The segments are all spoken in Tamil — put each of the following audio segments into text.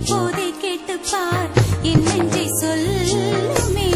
இப்போதே கேட்டுப் பார் என் நெஞ்சை சொல்லுமே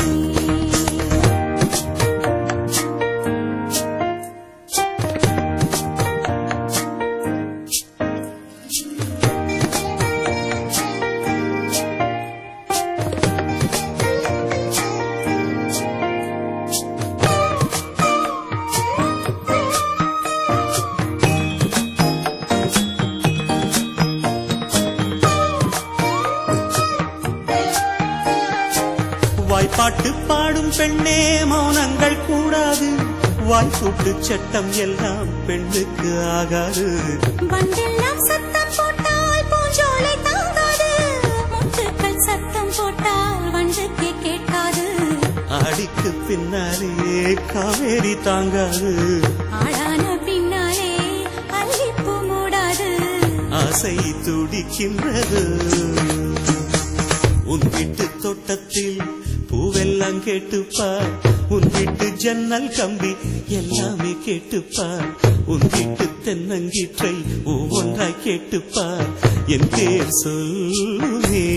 வாய்ப்பாட்டு பாடும் பெண்ணே மௌனங்கள் கூடாது வாய்ப்பூட்டு சட்டம் எல்லாம் பெண்ணுக்கு ஆகாது வண்டெல்லாம் சத்தம் போட்டால் பூஞ்சோலை தாங்காது முட்டுக்கள் சத்தம் போட்டால் வண்டுக்கே கேட்காது அடிக்கு பின்னாலே காவேரி தாங்காது ஆளான பின்னாலே அல்லிப்பூ மூடாது ஆசை துடிக்கின்றது உன் வீட்டு தோட்டத்தில் பூவெல்லாம் கேட்டுப்பார் உன் வீட்டு ஜன்னல் கம்பி எல்லாமே கேட்டுப்பார் உன் வீட்டு தென்னங்கீற்றை ஒவ்வொன்றாய் கேட்டுப்பார் என் பேர் சொல்லுமே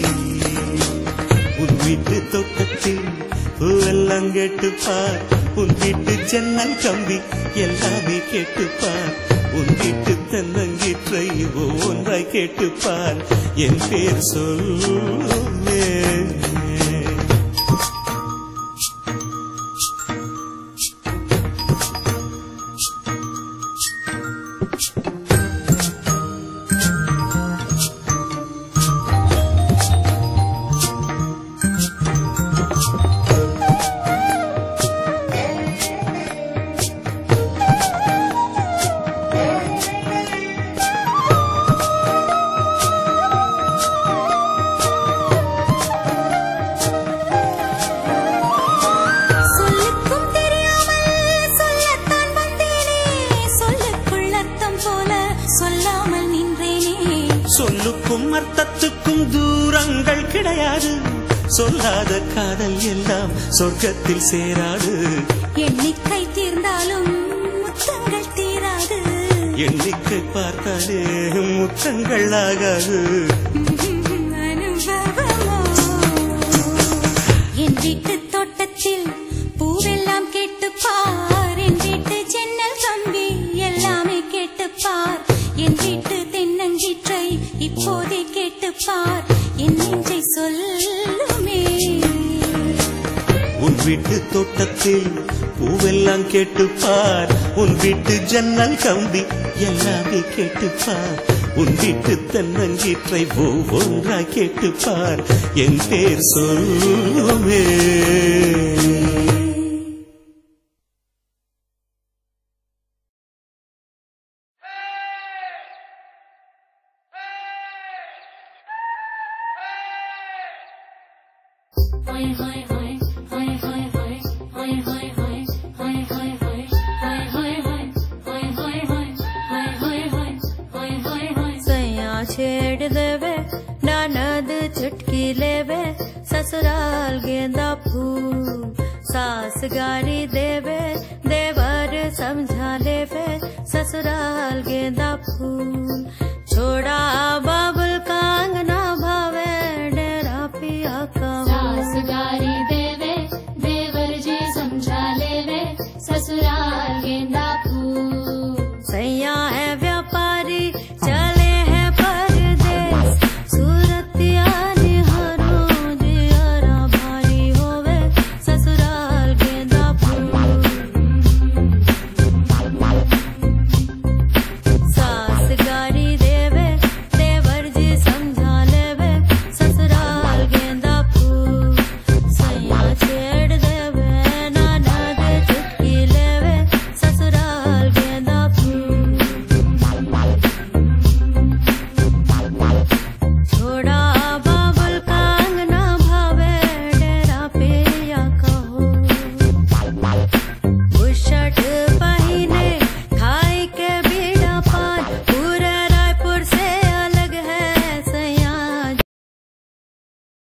உன் வீட்டு தோட்டத்தில் பூவெல்லாம் கேட்டுப்பார் உன் வீட்டு ஜன்னல் கம்பி எல்லாமே கேட்டுப்பார் உன் வீட்டு தென்னங்கீற்றை ஒவ்வொன்றாய் கேட்டுப்பார் என் பேர் சொல்லுமே சொல்லுக்கும் தெரியாமல் சொல்லத்தான் வந்தேனே சொல்லுக்குள் அர்த்தம் போல சொல்லாமல் நின்றேனே சொல்லுக்கும் அர்த்தத்துக்கும் தூரங்கள் கிடையாது சொல்லாத காதல் எல்லாம் சொர்க்கத்தில் சேராது எண்ணிக்கை தீர்ந்தாலும் முத்தங்கள் தீராது எண்ணிக்கை பார்த்தாலே முத்தங்கள் ஆகாது அனுபவமோ என் வீட்டு தோட்டத்தில் பூவெல்லாம் கேட்டுப் பார் என் வீட்டு ஜன்னல் கம்பி எல்லாமே கேட்டுப் பார் என் வீட்டு தென்னங்கீற்றை இப்போதே கேட்டுப் பார் என் நெஞ்சை சொல்லுமே உன் வீட்டு தோட்டத்தில் பூவெல்லாம் கேட்டுப்பார் உன் வீட்டு ஜன்னல் கம்பி எல்லாமே கேட்டுப்பார் உன் வீட்டு தென்னங்கீற்றை ஒவ்வொன்றாய் கேட்டுப்பார் என் பேர் சொல்லுமே सैया छेड़ देवे ननद चुटकी लेवे ससुराल गेंदा फूल सास गारी देवे देवर समझा लेवे ससुराल गेंदा फूल छोड़ा बाबा